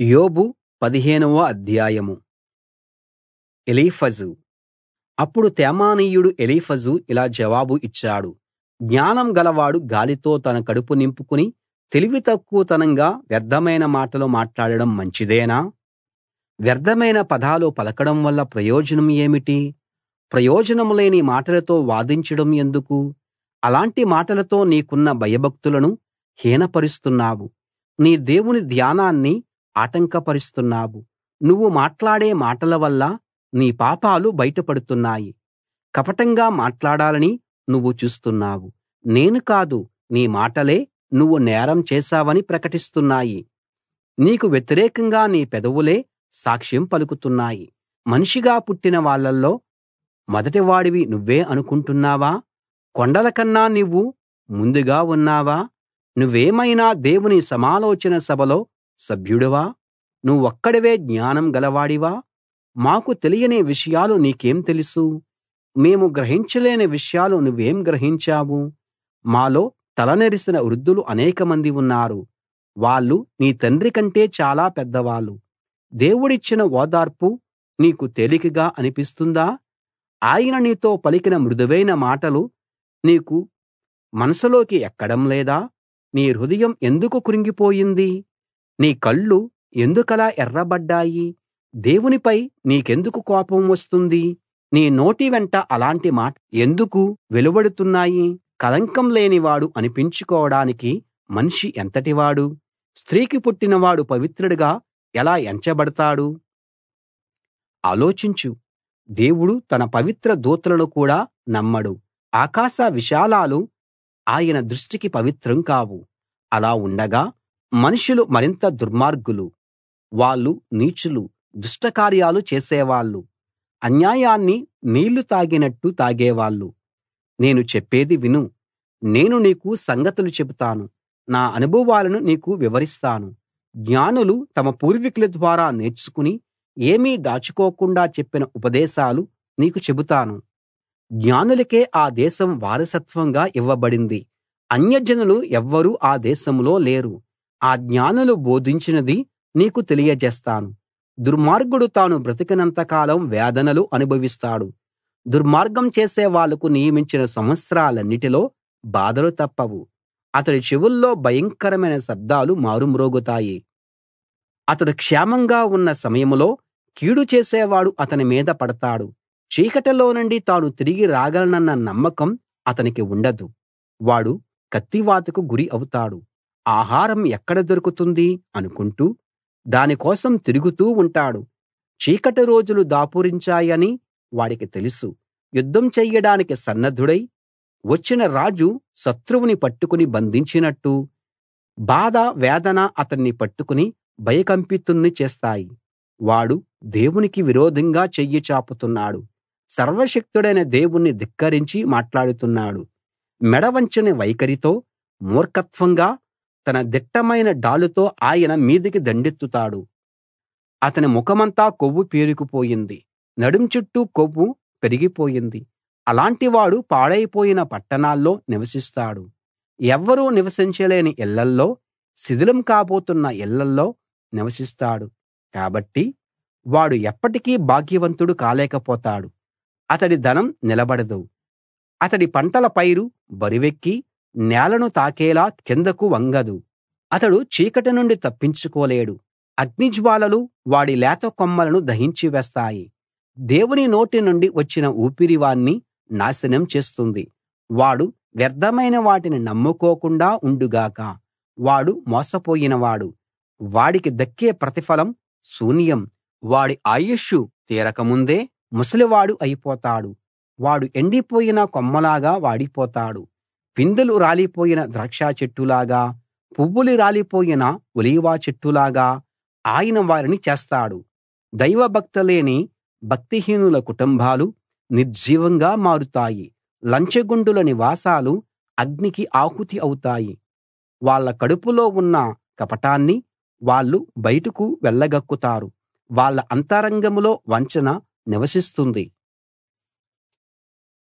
యోబు పదిహేనవ అధ్యాయం ఎలీఫజు అప్పుడు తేమానీయుడు ఎలీఫజు ఇలా జవాబు ఇచ్చాడు జ్ఞానం గలవాడు గాలితో తన కడుపు నింపుకుని తెలివితక్కువతనంగా వ్యర్థమైన మాటలు మాట్లాడడం మంచిదేనా వ్యర్థమైన పదాలు పలకడం వల్ల ప్రయోజనం ఏమిటి ప్రయోజనం లేని మాటలతో వాదించడం ఎందుకు అలాంటి మాటలతో నీకున్న భయభక్తులను హీనపరుస్తున్నావు నీ దేవుని ధ్యానాన్ని ఆటంకపరుస్తున్నావు నువ్వు మాట్లాడే మాటల వల్ల నీ పాపాలు బయటపడుతున్నాయి కపటంగా మాట్లాడాలని నువ్వు చూస్తున్నావు నేను కాదు నీ మాటలే నువ్వు నేరం చేశావని ప్రకటిస్తున్నాయి నీకు వ్యతిరేకంగా నీ పెదవులే సాక్ష్యం పలుకుతున్నాయి మనిషిగా పుట్టిన వాళ్ళల్లో మొదటివాడివి నువ్వే అనుకుంటున్నావా కొండల కన్నా నువ్వు ముందుగా ఉన్నావా నువ్వేమైనా దేవుని సమాలోచన సభలో సభ్యుడివా నువ్వొక్కడివే జ్ఞానం గలవాడివా మాకు తెలియని విషయాలు నీకేం తెలుసు మేము గ్రహించలేని విషయాలు నువ్వేం గ్రహించావు మాలో తలనెరిసిన వృద్ధులు అనేకమంది ఉన్నారు వాళ్ళు నీ తండ్రి కంటే చాలా పెద్దవాళ్ళు దేవుడిచ్చిన ఓదార్పు నీకు తేలికగా అనిపిస్తుందా ఆయన నీతో పలికిన మృదువైన మాటలు నీకు మనసులోకి ఎక్కడం లేదా నీ హృదయం ఎందుకు కృంగిపోయింది నీ కళ్ళు ఎందుకలా ఎర్రబడ్డాయి దేవునిపై నీకెందుకు కోపం వస్తుంది నీ నోటి వెంట అలాంటి మాట ఎందుకు వెలువడుతున్నాయి కళంకం లేనివాడు అనిపించుకోవడానికి మనిషి ఎంతటివాడు స్త్రీకి పుట్టినవాడు పవిత్రుడుగా ఎలా ఎంచబడతాడు ఆలోచించు దేవుడు తన పవిత్ర దూతలను కూడా నమ్మడు ఆకాశ విశాలాలు ఆయన దృష్టికి పవిత్రం కావు అలా ఉండగా మనుషులు మరింత దుర్మార్గులు వాళ్ళు నీచులు దుష్టకార్యాలు చేసేవాళ్ళు అన్యాయాన్ని నీళ్లు తాగినట్టు తాగేవాళ్ళు నేను చెప్పేది విను నేను నీకు సంగతులు చెబుతాను నా అనుభవాలను నీకు వివరిస్తాను జ్ఞానులు తమ పూర్వీకుల ద్వారా నేర్చుకుని ఏమీ దాచుకోకుండా చెప్పిన ఉపదేశాలు నీకు చెబుతాను జ్ఞానులకే ఆ దేశం వారసత్వంగా ఇవ్వబడింది అన్యజనులు ఎవ్వరూ ఆ దేశంలో లేరు ఆ జ్ఞానులు బోధించినది నీకు తెలియజేస్తాను దుర్మార్గుడు తాను బ్రతికినంత కాలం వేదనలు అనుభవిస్తాడు దుర్మార్గం చేసే వాళ్లకు నియమించిన సంవత్సరాలన్నిటిలో బాధలు తప్పవు అతడి చెవుల్లో భయంకరమైన శబ్దాలు మారుమ్రోగుతాయి అతడు క్షేమంగా ఉన్న సమయంలో కీడు చేసేవాడు అతని మీద పడతాడు చీకటిలో నుండి తాను తిరిగి రాగలనన్న నమ్మకం అతనికి ఉండదు వాడు కత్తివాతకు గురి అవుతాడు ఆహారం ఎక్కడ దొరుకుతుంది అనుకుంటూ దాని కోసం తిరుగుతూ ఉంటాడు చీకటి రోజులు దాపురించాయని వాడికి తెలుసు యుద్ధం చెయ్యడానికి సన్నద్ధుడై వచ్చిన రాజు శత్రువుని పట్టుకుని బంధించినట్టు బాధ వేదన అతన్ని పట్టుకుని భయకంపితుణ్ణి చేస్తాయి వాడు దేవునికి విరోధంగా చెయ్యి చాపుతున్నాడు సర్వశక్తుడైన దేవుణ్ణి ధిక్కరించి మాట్లాడుతున్నాడు మెడ వంచని వైఖరితో మూర్ఖత్వంగా తన దిట్టమైన డాలుతో ఆయన మీదికి దండెత్తుతాడు అతని ముఖమంతా కొవ్వు పేరుకుపోయింది నడుం చుట్టూ కొవ్వు పెరిగిపోయింది అలాంటివాడు పాడైపోయిన పట్టణాల్లో నివసిస్తాడు ఎవ్వరూ నివసించలేని ఇళ్ళల్లో శిథిలం కాబోతున్న ఇళ్ళల్లో నివసిస్తాడు కాబట్టి వాడు ఎప్పటికీ భాగ్యవంతుడు కాలేకపోతాడు అతడి ధనం నిలబడదు అతడి పంటల పైరు బరువెక్కి నేలను తాకేలా కిందకు వంగదు అతడు చీకటి నుండి తప్పించుకోలేడు అగ్నిజ్వాలలు వాడి లేత కొమ్మలను దహించి వేస్తాయి దేవుని నోటి నుండి వచ్చిన ఊపిరి వాణ్ణి నాశనం చేస్తుంది వాడు వ్యర్థమైన వాటిని నమ్ముకోకుండా ఉండుగాక వాడు మోసపోయినవాడు వాడికి దక్కే ప్రతిఫలం శూన్యం వాడి ఆయుష్షు తీరకముందే ముసలివాడు అయిపోతాడు వాడు ఎండిపోయిన కొమ్మలాగా వాడిపోతాడు పిందెలు రాలిపోయిన ద్రాక్ష చెట్టులాగా పువ్వులు రాలిపోయిన ఒలీవ చెట్టులాగా ఆయన వారిని చేస్తాడు దైవభక్తిలేని భక్తిహీనుల కుటుంబాలు నిర్జీవంగా మారుతాయి లంచగొండుల నివాసాలు అగ్నికి ఆహుతి అవుతాయి వాళ్ళ కడుపులో ఉన్న కపటాన్ని వాళ్ళు బయటకు వెళ్ళగక్కుతారు వాళ్ళ అంతరంగంలో వంచన నివసిస్తుంది